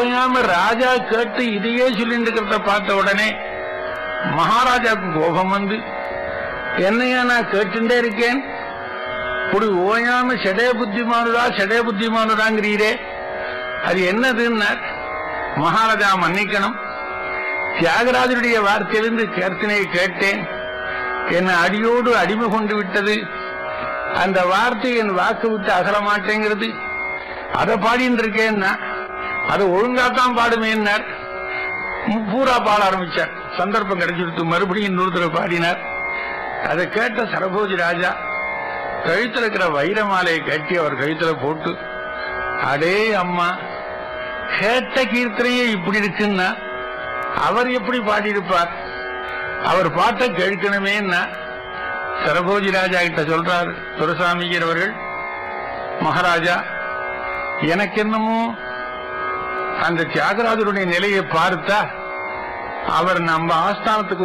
ஓயாம ராஜா கேட்டு இதையே சொல்லிட்டு இருக்கிறத பார்த்த உடனே மகாராஜாவுக்கு கோபம் வந்து என்னையா நான் கேட்டுட்டே இருக்கேன் இப்படி ஓயாம செடே புத்திமானுடா செடே புத்திமானுடாங்கிறீரே அது என்னதுன்னா மகாராஜா மன்னிக்கணும் தியாகராஜருடைய வார்த்தையிலிருந்து கர்த்தனையை கேட்டேன் என்னை அடியோடு அடிமை கொண்டு விட்டது அந்த வார்த்தை என் வாக்கு விட்டு அகல மாட்டேங்கிறது அதை பாடின்னு இருக்கேன்னா அதை ஒழுங்காத்தான் பாடுமேன்னார் மு- பூரா பாட ஆரம்பிச்சார் சந்தர்ப்பம் கிடைச்சிருத்து மறுபடியும் இன்னொரு தடவை பாடினார் அதை கேட்ட சரபோஜி ராஜா கழுத்துல இருக்கிற வைர மாலையை கட்டி அவர் கழுத்துல போட்டு அடே அம்மா கேட்ட கீர்த்தனையே இப்படி இருக்குன்னா அவர் எப்படி பாடியிருப்பார் அவர் பாட்டை கேட்கணுமேன்னா சரபோஜி ராஜா கிட்ட சொல்றார் துரசாமிகர் அவர்கள் மகாராஜா எனக்கு என்னமோ அந்த தியாகராஜருடைய நிலையை பார்த்தா அவர் நம்ம ஆஸ்தானத்துக்கு